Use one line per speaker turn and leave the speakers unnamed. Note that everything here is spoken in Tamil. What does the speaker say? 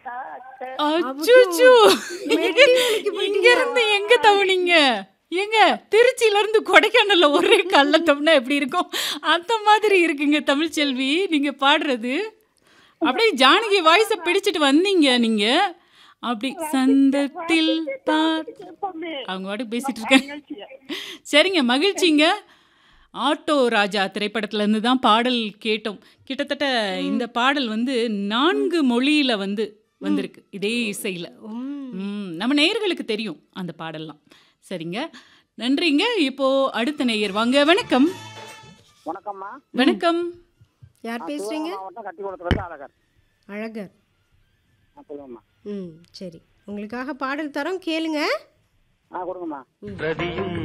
காக்க
அச்சோ
மெட்டி வேலைக்கு
இங்க இருந்து எங்க தவுனீங்க ஏங்க திருச்சியில இருந்து கொடைக்கானல்ல ஒரே கல்ல தவுனா எப்படி இருக்கும் அந்த மாதிரி இருக்குங்க தமிழ்ச்செல்வி நீங்க பாடுறது அப்படியே ஜானகி வாய்ஸ பிடிச்சிட்டு வந்தீங்க நீங்க அப்படி சந்தத்தில் பார்
கேட்போமே
அவங்க பாட்டுக்கு பேசிட்டு இருக்காங்க சரிங்க மகிழ்ச்சிங்க ஆட்டோ ராஜா திரைப்படத்துல இருந்து தான் பாடல் கேட்டோம் கிட்டத்தட்ட இந்த பாடல் வந்து நான்கு மொழியில வந்து வந்திருக்கு இதே இசையில ம், நம்ம நேயர்களுக்கு தெரியும் அந்த பாடல்லாம் சரிங்க நன்றிங்க இப்போ அடுத்த நேயர் வாங்க வணக்கம்
வணக்கம்மா
வணக்கம்
யார் பேசுறீங்க
மாவட்டம் கட்டிக்குளத்துலேருந்து அழகர்
அழகர்
ஆ சொல்லுங்கம்மா
ம் சரி உங்களுக்காக பாடல் தரோம் கேளுங்க
ஆ கொடுங்கம்மா
ரதியும்